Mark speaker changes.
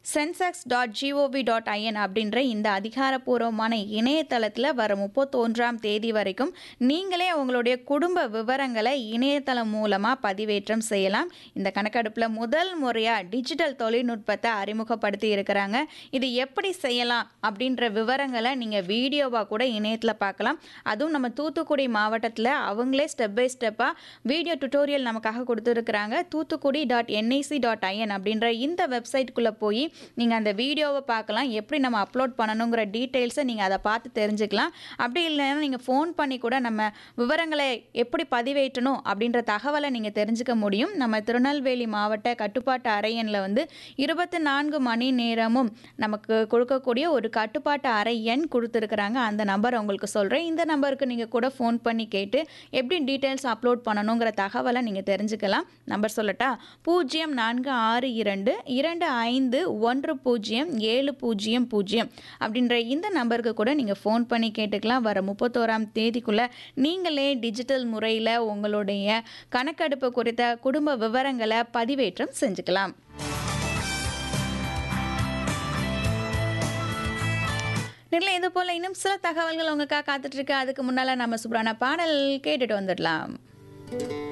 Speaker 1: Sensex dot GOV dot IN அப்படின்ற இந்த அதிகாரப்பூர்வமான இணையதளத்தில் வர முப்பத்தொன்றாம் தேதி வரைக்கும் நீங்களே உங்களுடைய குடும்ப விவரங்களை இணையதளம் மூலமாக பதிவேற்றம் செய்யலாம் இந்த கணக்கெடுப்பில் முதல் முறையாக டிஜிட்டல் தொழில்நுட்பத்தை அறிமுகப்படுத்தி இருக்கிறாங்க இது எப்படி செய்யலாம் அப்படின்ற விவரங்களை நீங்கள் வீடியோவாக கூட இணையத்தில் பார்க்கலாம் அதுவும் நம்ம தூத்துக்குடி மாவட்டத்தில் அவங்களே ஸ்டெப் பை ஸ்டெப்பாக வீடியோ டுட்டோரியல் நமக்காக கொடுத்துருக்குறாங்க Thoothukudi dot NIC dot IN அப்படின்ற இந்த வெப்சைட்குள்ளே போய் நீங்கள் அந்த வீடியோவை பார்க்கலாம் எப்படி நம்ம அப்லோட் பண்ணணுங்கிற டீட்டெயில்ஸை நீங்கள் அதை பார்த்து தெரிஞ்சுக்கலாம் அப்படி இல்லைன்னா நீங்கள் ஃபோன் பண்ணி கூட நம்ம விவரங்களை எப்படி பதிவேற்றணும் அப்படின்ற தகவலை நீங்கள் தெரிஞ்சுக்க முடியும் நம்ம திருநெல்வேலி மாவட்ட கட்டுப்பாட்டு அறையனில் வந்து இருபத்தி நான்கு மணி நேரமும் நமக்கு கொடுக்கக்கூடிய ஒரு கட்டுப்பாட்டு அறை எண் கொடுத்துருக்குறாங்க அந்த நம்பர் உங்களுக்கு சொல்கிறேன் இந்த நம்பருக்கு நீங்கள் கூட ஃபோன் பண்ணி கேட்டு எப்படி டீட்டெயில்ஸ் அப்லோட் பண்ணணுங்கிற தகவலை நீங்கள் தெரிஞ்சுக்கலாம் நம்பர் சொல்லட்டா பூஜ்ஜியம் நான்கு ஆறு இரண்டு இரண்டு ஐந்து ஒன்று பூஜ்ஜியம் ஏழு பூஜ்ஜியம் பூஜ்ஜியம் அப்படின்ற இந்த நம்பருக்கு கூட நீங்கள் ஃபோன் பண்ணி கேட்டுக்கலாம் வர முப்பத்தோராம் தேதிக்குள்ளே நீங்களே டிஜிட்டல் முறையில் உங்களுடைய கணக்கெடுப்பு குறித்த குடும்ப விவரங்களை பதிவேற்றம் செஞ்சுக்கலாம் நிலை இது போல் இன்னும் சில தகவல்கள் உங்களுக்காக காத்துட்ருக்கு அதுக்கு முன்னால் நம்ம சூப்பரான பாடல் கேட்டுட்டு வந்துடலாம்